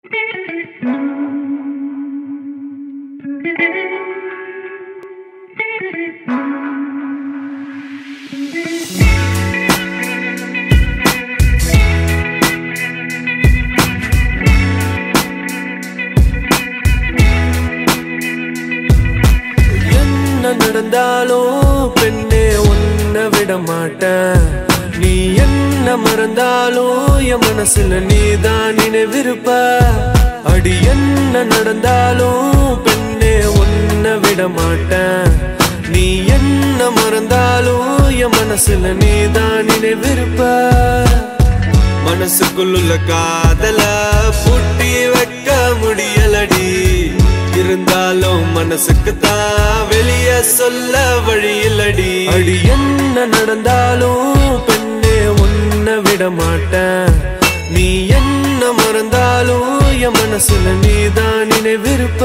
என்ன நடந்தாலும் பெண்ணே உன்னை விட மாட்டேன் நீ என்ன மறந்தாலும் என் மனசுல நீதான் நினைவிருப்ப அடி என்ன நடந்தாலும் பெண்ணே உன்னை விட மாட்டேன் நீ என்ன மறந்தாலும் என் மனசுல நீதான் நினைவிருப்ப மனசுக்குள்ள காதல பூட்டி வைக்க முடியலடி இருந்தாலும் மனசுக்கு தான் வெளிய சொல்ல வழி இல்லடி அடி என்ன நடந்தாலும் பெண்ணே உன்னை விட மாட்டேன் நீ என்ன மறந்தாலும் என் மனசுல நீதான் நினைவிருப்ப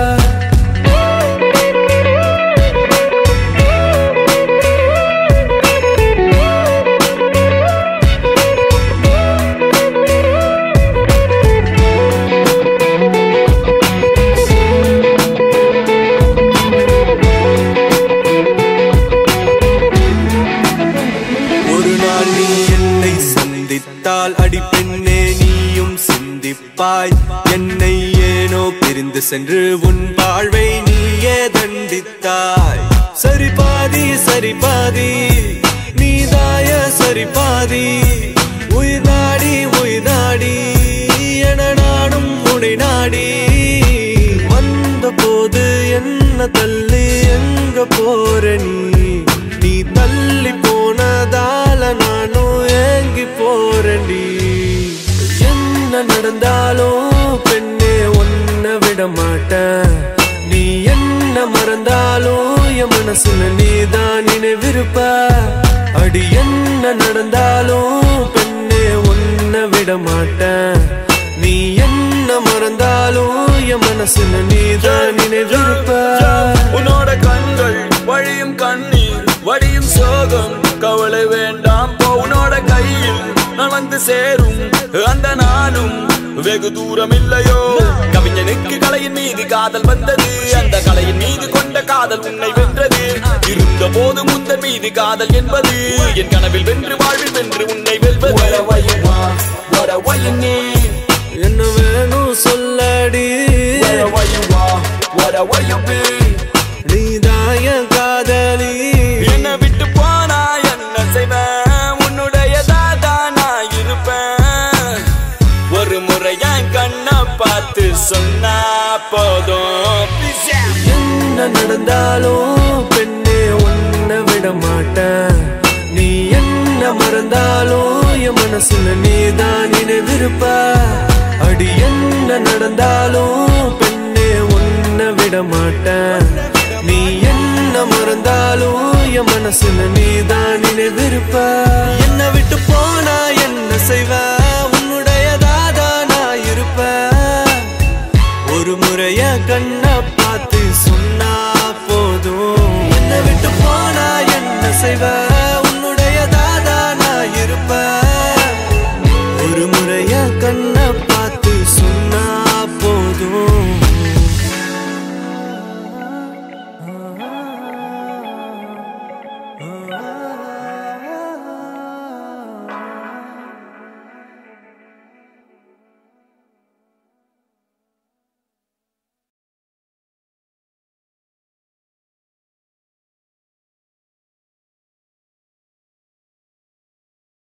ஒரு நாள் நீ என்னை சந்தித்தால் அடி பெண்ணே நீயும் சிந்திப்பாய் என்னை ஏனோ பிரிந்து சென்று உன் வாழ்வை நீயே தண்டித்தாய் சரி பாதி சரி பாதி நீதாய சரி பாதி உயிர் நாடி உயிர் நாடி என நானும் உனை நாடி வந்த போது என்ன தள்ளி எங்க போற நீ நீ தள்ளி போனதால நானும் ஏங்கி போறேன்டி என்ன நடந்தாலும் பெண்ணே உன்னை விட மாட்டேன் நீ என்ன மறந்தாலும் என் மனசுல நீதான் நினைவிருப்ப அடி என்ன நடந்தாலும் பெண்ணே உன்னை விட மாட்டேன் நீ என்ன மறந்தாலும் என் மனசுல நீதான் நினைவிருப்ப உன்னோட கண்கள் வழியும் கண்ணீர் வடியும் சோகம் கவலை வேண்டாம் போ உன்னோட கையில் நலந்து சேரும் அந்த நானும் வெகு தூரம் இல்லையோ கவிஞனுக்கு கலையின் மீது காதல் வந்தது அந்த கலையின் மீது கொண்ட காதல் உன்னை வென்றது இருந்த போது முந்த மீது காதல் என்பது என் கனவில் வென்று வாழ்வில் வென்று உன்னை வெல்வது What you need, என்ன வேணும் சொல்லடி wherever you are, whatever you be. நீதான் என் காதலி என்ன விட்டு போனா என்ன செய்வேன் உன்னுடைய தாதா நான் இருப்பேன் ஒரு முறை என் கண்ணை பார்த்து சொன்னா போதும் Please, yeah. என்ன நடந்தாலும் பெண்ணே உன்னை விட மாட்டேன் நீ என்ன மறந்தாலும் என் மனசுல நீதான் நினைவிருப்ப அடி என்ன நடந்தாலும் பெண்ணே உன்னை விட மாட்டேன் நீ என்ன மறந்தாலும் என் மனசுல நீதான் நினைவிருப்ப என்ன விட்டு போனா என்ன செய்வ உன்னுடையதாதா நான் இருப்பேன் ஒரு முறைய கண்ணை பார்த்து சொன்னா போதும் என்ன விட்டு போனா என்ன செய்வ